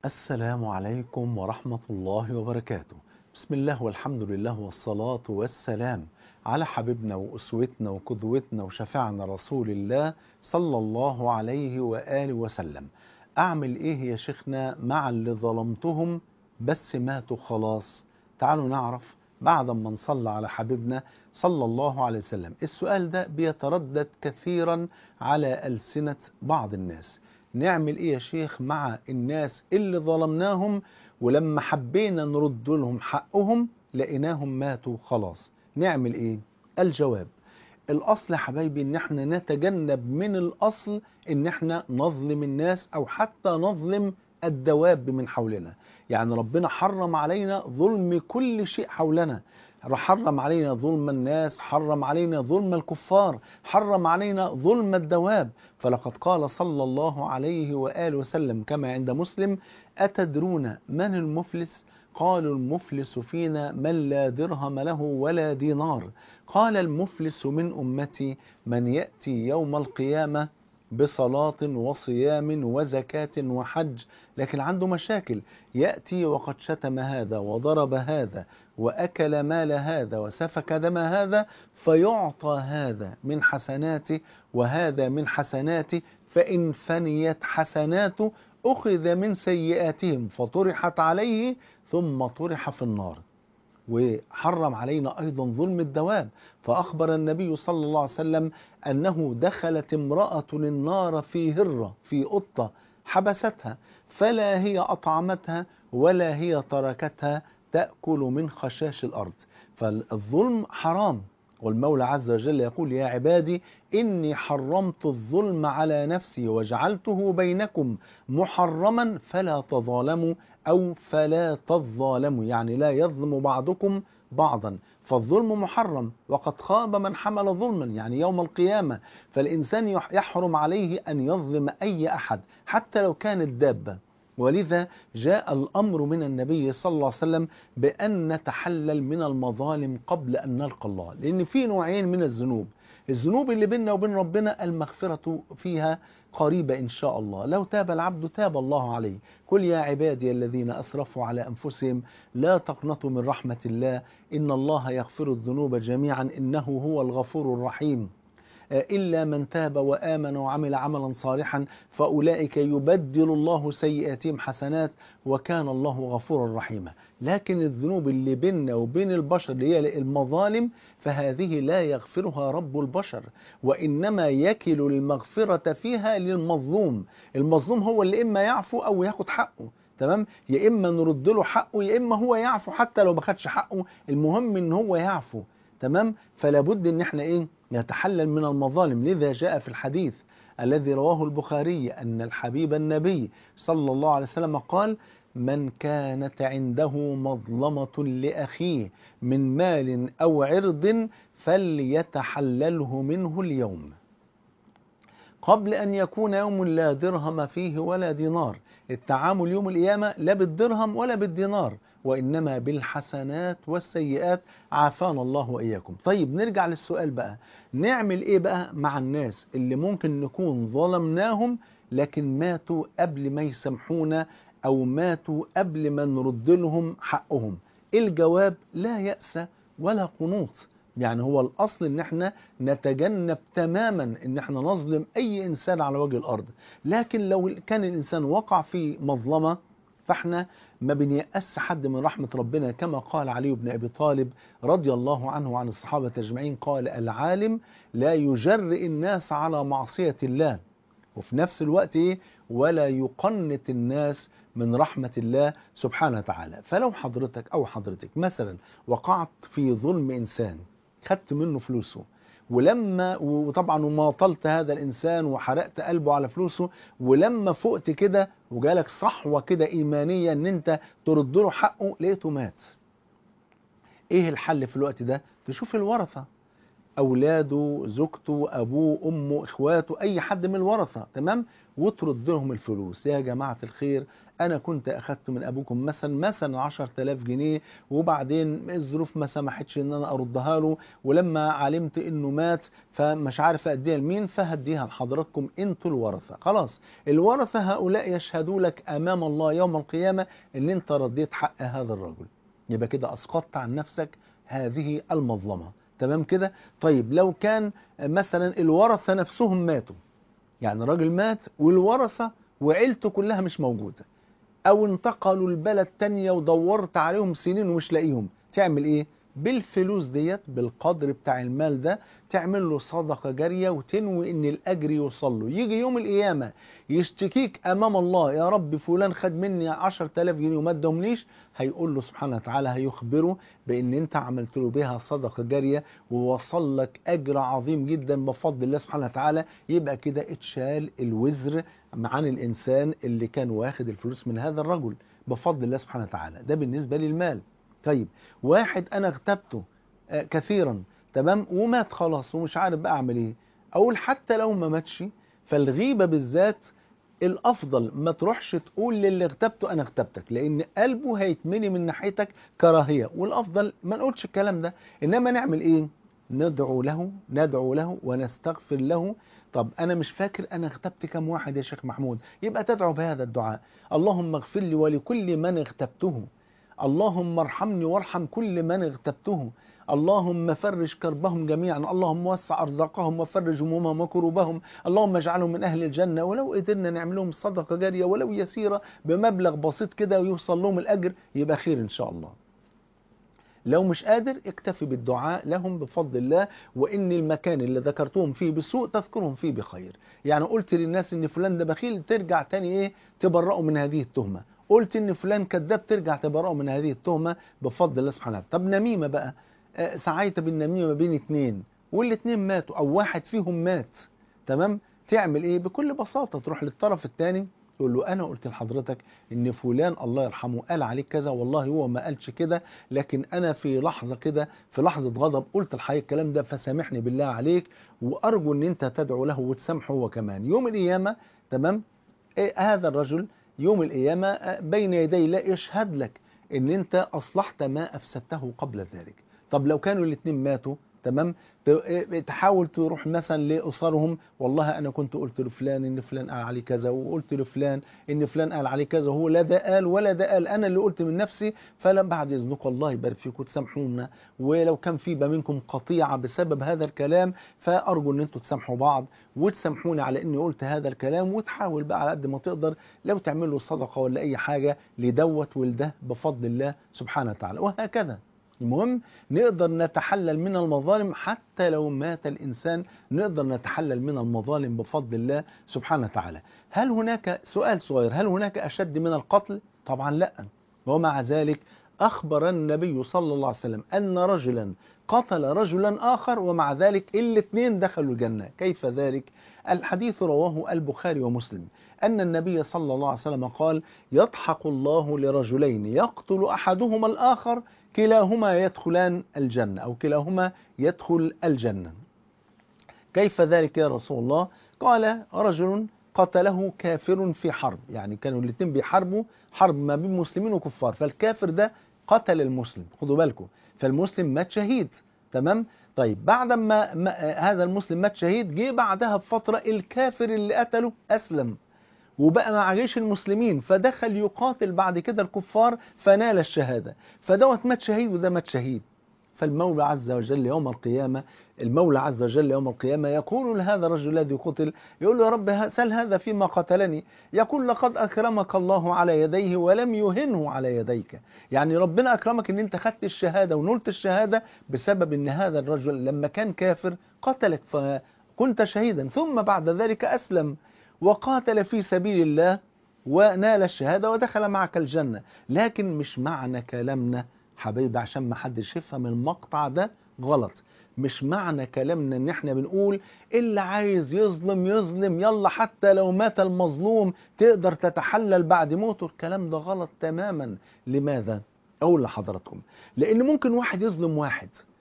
السلام عليكم ورحمة الله وبركاته بسم الله والحمد لله والصلاة والسلام على حبيبنا وأسوتنا وقدوتنا وشفعنا رسول الله صلى الله عليه وآله وسلم أعمل إيه يا شيخنا مع اللي ظلمتهم بس ماتوا خلاص تعالوا نعرف بعد ما نصلى على حبيبنا صلى الله عليه وسلم السؤال ده بيتردد كثيرا على ألسنة بعض الناس نعمل ايه يا شيخ مع الناس اللي ظلمناهم ولما حبينا نرد لهم حقهم لقيناهم ماتوا خلاص نعمل ايه الجواب الاصل يا حبايبي ان احنا نتجنب من الاصل ان احنا نظلم الناس او حتى نظلم الدواب من حولنا يعني ربنا حرم علينا ظلم كل شيء حولنا حرم علينا ظلم الناس حرم علينا ظلم الكفار حرم علينا ظلم الدواب فلقد قال صلى الله عليه وآله وسلم كما عند مسلم أتدرون من المفلس قالوا المفلس فينا من لا درهم له ولا دينار قال المفلس من أمتي من يأتي يوم القيامة بصلاة وصيام وزكاة وحج لكن عنده مشاكل يأتي وقد شتم هذا وضرب هذا وأكل مال هذا وسفك دم هذا فيعطى هذا من حسناته وهذا من حسناته فإن فنيت حسناته أخذ من سيئاتهم فطرحت عليه ثم طرح في النار وحرم علينا أيضا ظلم الدواب فأخبر النبي صلى الله عليه وسلم أنه دخلت امرأة النار في هرة في قطة حبستها فلا هي أطعمتها ولا هي تركتها تأكل من خشاش الأرض فالظلم حرام والمولى عز وجل يقول يا عبادي إني حرمت الظلم على نفسي وجعلته بينكم محرما فلا تظالموا أو فلا تظالموا يعني لا يظلم بعضكم بعضا فالظلم محرم وقد خاب من حمل ظلما يعني يوم القيامة فالإنسان يحرم عليه أن يظلم أي أحد حتى لو كانت دابة ولذا جاء الأمر من النبي صلى الله عليه وسلم بأن نتحلل من المظالم قبل أن نلقى الله لأن في نوعين من الذنوب الذنوب اللي بيننا وبين ربنا المغفرة فيها قريبة إن شاء الله لو تاب العبد تاب الله عليه قل يا عبادي الذين أسرفوا على أنفسهم لا تقنطوا من رحمة الله إن الله يغفر الذنوب جميعا إنه هو الغفور الرحيم إلا من تاب وآمن وعمل عملا صالحا فأولئك يبدل الله سيئاتهم حسنات وكان الله غفورا رحيما لكن الذنوب اللي بيننا وبين البشر اللي هي المظالم فهذه لا يغفرها رب البشر وإنما يكل المغفرة فيها للمظلوم المظلوم هو اللي إما يعفو أو ياخد حقه تمام يا إما نرد له حقه يا إما هو يعفو حتى لو ما خدش حقه المهم إن هو يعفو تمام فلا بد ان احنا ايه نتحلل من المظالم لذا جاء في الحديث الذي رواه البخاري ان الحبيب النبي صلى الله عليه وسلم قال من كانت عنده مظلمة لأخيه من مال أو عرض فليتحلله منه اليوم قبل أن يكون يوم لا درهم فيه ولا دينار التعامل يوم القيامة لا بالدرهم ولا بالدينار وإنما بالحسنات والسيئات عافانا الله وإياكم طيب نرجع للسؤال بقى نعمل إيه بقى مع الناس اللي ممكن نكون ظلمناهم لكن ماتوا قبل ما يسامحونا أو ماتوا قبل ما نرد لهم حقهم الجواب لا يأس ولا قنوط يعني هو الأصل إن احنا نتجنب تماما إن احنا نظلم أي إنسان على وجه الأرض لكن لو كان الإنسان وقع في مظلمة فاحنا ما بنيأس حد من رحمة ربنا كما قال علي بن أبي طالب رضي الله عنه وعن الصحابة أجمعين قال العالم لا يجرئ الناس على معصية الله وفي نفس الوقت إيه ولا يقنط الناس من رحمة الله سبحانه وتعالى فلو حضرتك أو حضرتك مثلا وقعت في ظلم إنسان خدت منه فلوسه ولما وطبعا وماطلت هذا الانسان وحرقت قلبه على فلوسه ولما فقت كده وجالك صحوه كده ايمانيه ان انت ترد له حقه لقيته مات. ايه الحل في الوقت ده؟ تشوف الورثه اولاده زوجته ابوه امه اخواته اي حد من الورثه تمام وترد لهم الفلوس يا جماعه الخير انا كنت اخدت من ابوكم مثلا مثلا 10000 جنيه وبعدين الظروف ما سمحتش ان انا اردها له ولما علمت انه مات فمش عارف اديها لمين فهديها لحضراتكم انتوا الورثه خلاص الورثه هؤلاء يشهدوا لك امام الله يوم القيامه ان انت رديت حق هذا الرجل يبقى كده اسقطت عن نفسك هذه المظلمه تمام كده طيب لو كان مثلا الورثه نفسهم ماتوا يعني راجل مات والورثه وعيلته كلها مش موجوده او انتقلوا لبلد تانية ودورت عليهم سنين ومش لاقيهم تعمل ايه بالفلوس ديت بالقدر بتاع المال ده تعمل له صدقة جارية وتنوي ان الاجر يوصل له يجي يوم القيامة يشتكيك امام الله يا رب فلان خد مني 10000 جنيه وما ادهمليش هيقول له سبحانه وتعالى هيخبره بان انت عملت له بها صدقة جارية ووصل لك اجر عظيم جدا بفضل الله سبحانه وتعالى يبقى كده اتشال الوزر عن الانسان اللي كان واخد الفلوس من هذا الرجل بفضل الله سبحانه وتعالى ده بالنسبة للمال طيب واحد انا اغتبته آه كثيرا تمام ومات خلاص ومش عارف بقى اعمل ايه اقول حتى لو ما ماتش فالغيبه بالذات الافضل ما تروحش تقول للي اغتبته انا اغتبتك لان قلبه هيتملي من ناحيتك كراهيه والافضل ما نقولش الكلام ده انما نعمل ايه ندعو له ندعو له ونستغفر له طب انا مش فاكر انا اغتبت كم واحد يا شيخ محمود يبقى تدعو بهذا الدعاء اللهم اغفر لي ولكل من اغتبته اللهم ارحمني وارحم كل من اغتبته اللهم فرج كربهم جميعا اللهم وسع ارزاقهم وفرج همومهم وكروبهم اللهم اجعلهم من اهل الجنه ولو قدرنا نعمل لهم صدقه جاريه ولو يسيره بمبلغ بسيط كده ويوصل لهم الاجر يبقى خير ان شاء الله لو مش قادر اكتفي بالدعاء لهم بفضل الله وان المكان اللي ذكرتهم فيه بسوء تذكرهم فيه بخير يعني قلت للناس ان فلان ده بخيل ترجع تاني ايه تبرأوا من هذه التهمه قلت ان فلان كذاب ترجع تبرأه من هذه التهمه بفضل الله سبحانه وتعالى طب نميمه بقى آه سعيت بالنميمه بين اتنين والاثنين ماتوا او واحد فيهم مات تمام تعمل ايه بكل بساطه تروح للطرف الثاني تقول له انا قلت لحضرتك ان فلان الله يرحمه قال عليك كذا والله هو ما قالش كده لكن انا في لحظه كده في لحظه غضب قلت الحقيقه الكلام ده فسامحني بالله عليك وارجو ان انت تدعو له وتسامحه هو كمان يوم القيامه تمام إيه هذا الرجل يوم القيامة بين يدي الله يشهد لك ان انت اصلحت ما افسدته قبل ذلك طب لو كانوا الاثنين ماتوا تمام تحاول تروح مثلا لاسرهم والله انا كنت قلت لفلان ان فلان قال عليه كذا وقلت لفلان ان فلان قال عليه كذا هو لا ده قال ولا ده قال انا اللي قلت من نفسي فلم بعد اذنكم الله يبارك فيكم تسامحونا ولو كان في منكم قطيعه بسبب هذا الكلام فارجو ان انتم تسامحوا بعض وتسامحوني على اني قلت هذا الكلام وتحاول بقى على قد ما تقدر لو تعمل له صدقه ولا اي حاجه لدوت ولده بفضل الله سبحانه وتعالى وهكذا المهم نقدر نتحلل من المظالم حتى لو مات الإنسان نقدر نتحلل من المظالم بفضل الله سبحانه وتعالى هل هناك سؤال صغير هل هناك أشد من القتل؟ طبعا لا ومع ذلك أخبر النبي صلى الله عليه وسلم أن رجلا قتل رجلا آخر ومع ذلك الاثنين دخلوا الجنة كيف ذلك؟ الحديث رواه البخاري ومسلم أن النبي صلى الله عليه وسلم قال يضحك الله لرجلين يقتل أحدهما الآخر كلاهما يدخلان الجنة أو كلاهما يدخل الجنة كيف ذلك يا رسول الله قال رجل قتله كافر في حرب يعني كانوا الاثنين بيحاربوا حرب ما بين مسلمين وكفار فالكافر ده قتل المسلم خدوا بالكم فالمسلم مات شهيد تمام طيب بعد ما, ما هذا المسلم مات شهيد جه بعدها بفترة الكافر اللي قتله أسلم وبقى مع جيش المسلمين فدخل يقاتل بعد كده الكفار فنال الشهادة فدوت مات شهيد وده مات شهيد فالمولى عز وجل يوم القيامة المولى عز وجل يوم القيامة يقول لهذا الرجل الذي قتل يقول له يا رب سل هذا فيما قتلني يقول لقد أكرمك الله على يديه ولم يهنه على يديك يعني ربنا أكرمك أن أنت خدت الشهادة ونلت الشهادة بسبب أن هذا الرجل لما كان كافر قتلك فكنت شهيدا ثم بعد ذلك أسلم وقاتل في سبيل الله ونال الشهادة ودخل معك الجنة لكن مش معنى كلامنا حبيبي عشان ما حدش يفهم المقطع ده غلط مش معنى كلامنا ان احنا بنقول اللي عايز يظلم يظلم يلا حتى لو مات المظلوم تقدر تتحلل بعد موته الكلام ده غلط تماما لماذا اقول لحضراتكم لان ممكن واحد يظلم واحد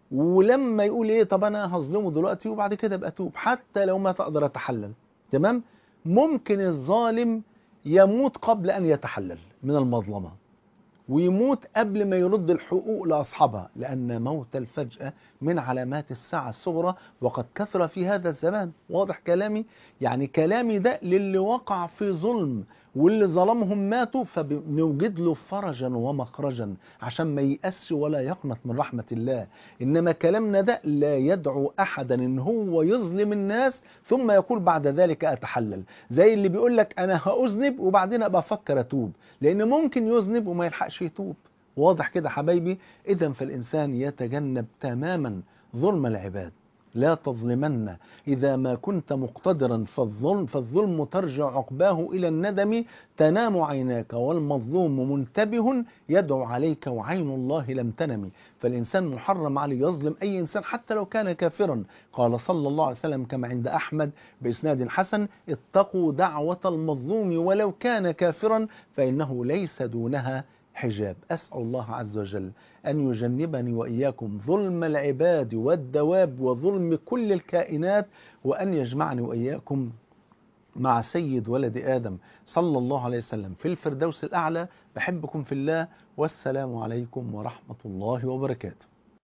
ولما يقول ايه طب انا هظلمه دلوقتي وبعد كده ابقى اتوب حتى لو ما تقدر اتحلل تمام ممكن الظالم يموت قبل ان يتحلل من المظلمه ويموت قبل ما يرد الحقوق لاصحابها لان موت الفجاه من علامات الساعه الصغرى وقد كثر في هذا الزمان واضح كلامي يعني كلامي ده للي وقع في ظلم واللي ظلمهم ماتوا فبنوجد له فرجا ومخرجا عشان ما ييأس ولا يقنط من رحمة الله إنما كلامنا ده لا يدعو أحدا إن هو يظلم الناس ثم يقول بعد ذلك أتحلل زي اللي بيقول لك أنا هأذنب وبعدين أبقى أفكر أتوب لأن ممكن يذنب وما يلحقش يتوب واضح كده حبايبي إذا فالإنسان يتجنب تماما ظلم العباد لا تظلمن إذا ما كنت مقتدرا فالظلم, فالظلم ترجع عقباه إلى الندم تنام عيناك والمظلوم منتبه يدعو عليك وعين الله لم تنم فالإنسان محرم عليه يظلم أي إنسان حتى لو كان كافرا قال صلى الله عليه وسلم كما عند أحمد بإسناد حسن اتقوا دعوة المظلوم ولو كان كافرا فإنه ليس دونها حجاب أسأل الله عز وجل أن يجنبني وإياكم ظلم العباد والدواب وظلم كل الكائنات وأن يجمعني وإياكم مع سيد ولد آدم صلى الله عليه وسلم في الفردوس الأعلى بحبكم في الله والسلام عليكم ورحمة الله وبركاته